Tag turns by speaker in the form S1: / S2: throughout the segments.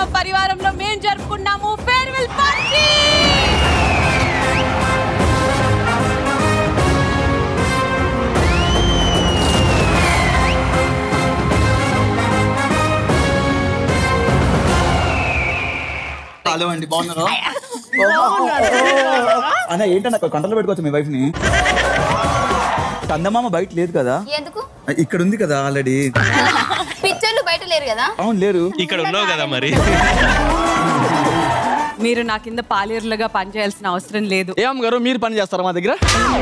S1: చందమామ పరివారంలో మేము జరుపుకున్నాము farewell party
S2: hello అండి బాగున్నారా అన్న ఏంటన్న కంట్రోల్ పెట్టుకోవచ్చు మీ వైఫ్ ని కందమామ బయట లేదు కదా
S3: ఎందుకు
S2: ఇక్కడ ఉంది కదా ఆల్రెడీ
S3: పిక్చర్లు బయట లేరు కదా
S2: అవును లేరు
S4: ఇక్కడ ఉన్నావు కదా మరి
S1: మీరు నా కింద పాలేరులుగా పనిచేయాల్సిన అవసరం లేదు
S5: ఏం గారు మీరు పని చేస్తారా మా దగ్గర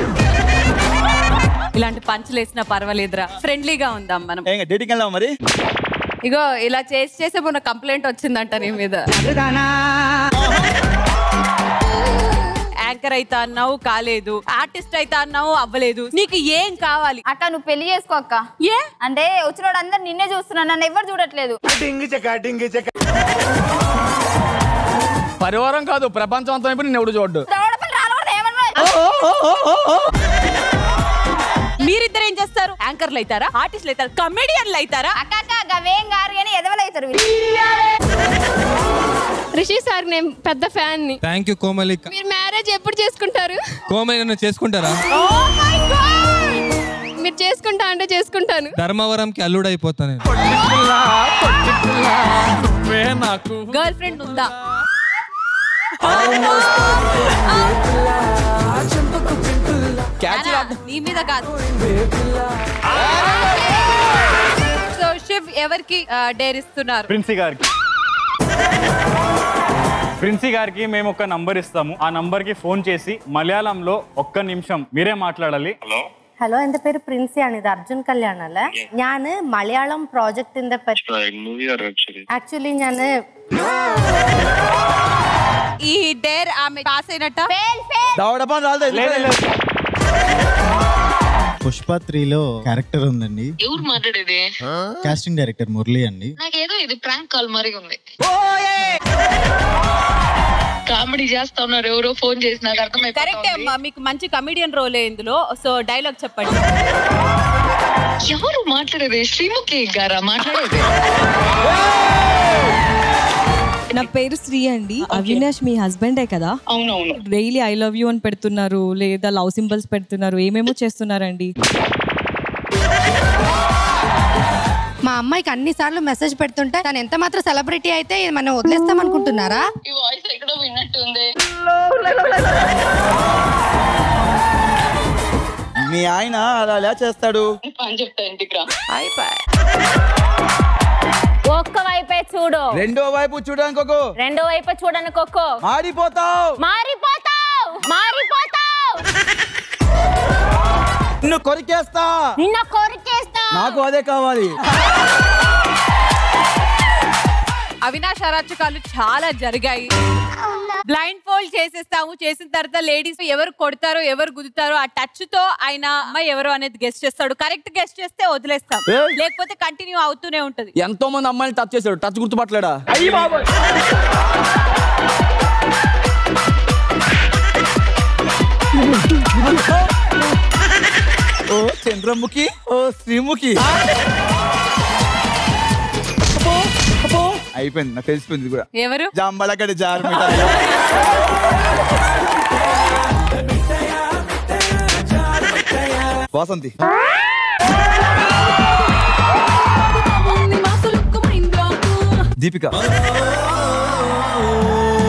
S1: ఇలాంటి పంచులు వేసినా పర్వాలేదురా ఫ్రెండ్లీగా ఉందాం మనం
S2: ఏం డేటింగ్ వెళ్దాం మరి
S1: ఇగో ఇలా చేసి చేసే మొన్న కంప్లైంట్ వచ్చిందంట నీ మీద యాంకర్ అయితే అన్నావు కాలేదు ఆర్టిస్ట్ అయితే అన్నావు అవ్వలేదు నీకు ఏం కావాలి
S3: అక్క నువ్వు పెళ్లి చేసుకో అక్క
S1: ఏ
S3: అంటే వచ్చిన వాడు అందరు నిన్నే చూస్తున్నా నన్ను ఎవరు చూడట్లేదు
S5: పరివారం కాదు ప్రపంచం అంతా అయిపోయి నేను ఎవడు చూడ్డు
S3: దవడపల్లి రాలవరం ఏమన్నా
S1: మీరిద్దరు ఏం చేస్తారు యాంకర్లు అవుతారా ఆర్టిస్టులు అవుతారా కమెడియన్లు అవుతారా
S3: అక్క అక్క గవేం గారు కానీ ఎదవలు అవుతారు వీళ్ళు.
S6: రిషి సార్ నేను పెద్ద ఫ్యాన్ ని
S7: థ్యాంక్ యూ కోమలిక
S6: మీరు మ్యారేజ్ ఎప్పుడు చేసుకుంటారు
S7: కోమలి నన్ను చేసుకుంటారా
S6: మీరు చేసుకుంటా అంటే చేసుకుంటాను
S7: ధర్మవరంకి అల్లుడైపోతా నేను
S5: నువ్వే నాకు
S1: గర్ల్ ఫ్రెండ్ ఉందా
S5: క్యాచ్
S1: నానా, నీ మీద కాదు సో శివ్ ఎవరికి డేర్ ఇస్తున్నారు
S8: ప్రిన్సీ గారికి ప్రిన్సీ గారికి మేము ఒక నంబర్ ఇస్తాము ఆ నంబర్ కి ఫోన్ చేసి മലയാളంలో ఒక్క నిమిషం మీరే మాట్లాడాలి
S9: ഹലോ എന്റെ പേര് പ്രിൻസി ആണ് ഇത് അർജുൻ കല്യാൺ അല്ലേ ഞാന് മലയാളം പ്രോജക്റ്റിന്റെ പറ്റി ആക്ച്വലി ഞാന്
S1: ఈ డేర్ ఆమె పాస్ అయినట్ట
S2: దవడపని రాలేదు
S8: లేదు లేదు
S10: పుష్ప త్రీలో క్యారెక్టర్ ఉందండి
S11: ఎవరు మాట్లాడేది
S10: కాస్టింగ్ డైరెక్టర్ మురళి అండి
S11: నాకేదో ఇది ప్రాంక్ కాల్ మరి ఉంది కామెడీ చేస్తా ఉన్నారు ఎవరో ఫోన్ చేసి నాకు
S1: కరెక్టే
S11: అర్థమైపోతుంది
S1: అమ్మా మీకు మంచి కమెడియన్ రోలే ఇందులో సో డైలాగ్ చెప్పండి
S11: ఎవరు మాట్లాడేది శ్రీముఖి గారా మాట్లాడేది
S12: నా పేరు శ్రీ అండి అవినాష్ మీ హస్బెండే కదా
S11: అవునవును
S12: డైలీ ఐ లవ్ యూ అని పెడుతున్నారు లేదా లవ్ సింబల్స్ పెడుతున్నారు ఏమేమో చేస్తున్నారండి
S9: మా అమ్మాయికి అన్ని సార్లు మెసేజ్ పెడుతుంటే తను ఎంత మాత్రం సెలబ్రిటీ అయితే మనం వదిలేస్తాం అనుకుంటున్నారా
S11: ఈ వాయిస్ ఎక్కడో విన్నట్టుంది
S2: మీ ఆయన అలా ఎలా చేస్తాడు
S11: అని చెప్తా ఇంటికి రా
S3: ఒక్క వైపే చూడు
S2: రెండో వైపు చూడడానికి ఒక
S3: రెండో వైపే చూడని కొక్కో
S2: మాడిపోతావు
S3: మారిపోతావు మారిపోతావు
S2: నిన్ను కొరికేస్తా
S3: నిన్న కొరికేస్తా
S2: నాకు అదే కావాలి
S1: అవినాష్ అరాచకాలు చాలా జరిగాయి బ్లైండ్ ఫోల్డ్ చేసేస్తాము చేసిన తర్వాత లేడీస్ ఎవరు కొడతారో ఎవరు గుద్దుతారో ఆ టచ్ తో ఆయన అమ్మాయి ఎవరు అనేది గెస్ట్ చేస్తాడు కరెక్ట్ గెస్ట్ చేస్తే వదిలేస్తాం
S5: ఏయ్.
S1: లేకపోతే కంటిన్యూ అవుతూనే ఉంటది
S5: ఎంతో మంది అమ్మాయిని టచ్ చేశాడు టచ్ గుర్తుపట్టలేడా
S2: ఓ చంద్రముఖి ఓ శ్రీముఖి అయిపోయింది నాకు తెలిసిపోయింది ఇది కూడా
S1: ఎవరు
S2: జాంబలకడి జారు వాసంతి దీపిక